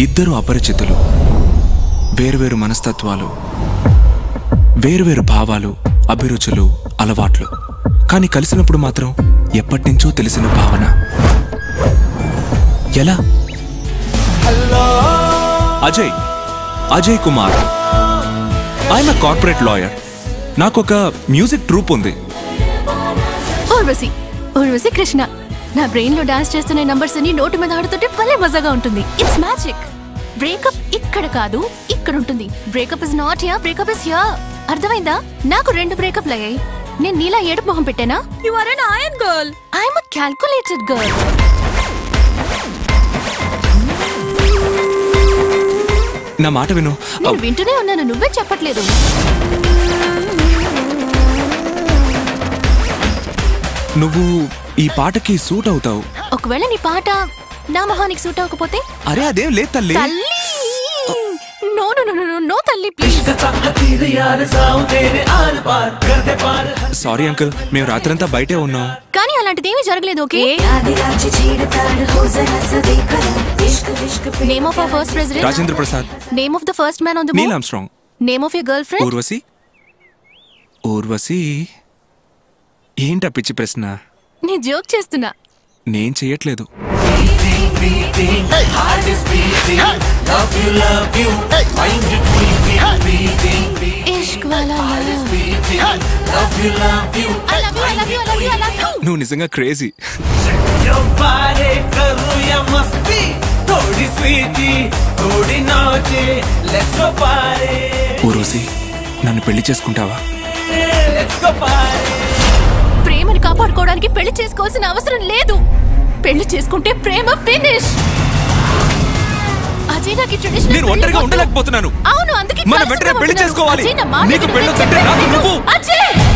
ఇద్దరు అపరిచితులు వేరువేరు మనస్తత్వాలు వేరువేరు భావాలు అభిరుచులు అలవాట్లు కానీ కలిసినప్పుడు మాత్రం ఎప్పటినుంచో తెలిసిన భావన ఎలా అజయ్ అజయ్ కుమార్ ఆయన కార్పొరేట్ లాయర్ నాకు ఒక మ్యూజిక్ ట్రూప్ ఉంది ఊర్వశి ఊర్వశి కృష్ణ నా బ్రెయిన్ లో డాన్స్ చేస్తున్న నంబర్స్ అన్ని నోటు మీద ఆడుతుంటే భలే మజాగా ఉంటుంది ఇట్స్ మ్యాజిక్ బ్రేకప్ ఇక్కడ కాదు ఇక్కడ ఉంటుంది breakup is not here breakup is here అర్థమైందా నాకు రెండు బ్రేకప్లు అయ్యాయి నేను నీలా ఏడుపు మొహం పెట్టానా you are an iron girl I'm a calculated girl నా మాట విను నేను వింటూనే ఉన్నాను నువ్వే చెప్పట్లేదు నువ్వు ఈ పాటకి సూట్ అవుతావు ఒకవేళ నీ పాట నా మొహానికి సూట్ అవ్వకపోతే అరే అదేం లేదు తల్లి తల్లి no no no no no తల్లి ప్లీజ్ సారీ అంకుల్ మేము రాత్రంతా బయటే ఉన్నాం కానీ అలాంటిదేమీ జరగలేదు okay name of our first president Rajendra Prasad name of the first man on the Neil moon Armstrong name of your girlfriend Urvashi Urvashi ఏంటా పిచ్చి ప్రశ్న నీ జోక్ చేస్తున్నా నేను చెయ్యట్లేదు ఇష్క్ వాలా love. I love you, I love you, I love you, I love you. నువ్వు నిజంగా crazy बारे करूं या मस्ती थोड़ी स्वीटी थोड़ी नाचे लेट्स गो पारे ఊర్వశి నన్ను పెళ్లి చేసుకుంటావా लेट्स गो पारे ప్రేమని కాపాడుకోవడానికి పెళ్లి చేసుకోవాల్సిన అవసరం లేదు పెళ్లి చేసుకుంటే ప్రేమ ఫినిష్ అజయ్ నాకు ఈ traditional నేను పెళ్లి ఒంటరిగా వద్దు. ఉండలేకపోతున్నాను అవును అందుకే మనం కలిసి వెంటనే పెళ్లి ఉండమంటున్నాను. చేసుకోవాలి. అజయ్, నా మాట నీకు విను, పెళ్ళొద్దంటే నేను నాకు చెప్పేది నువ్వు. విను. అజయ్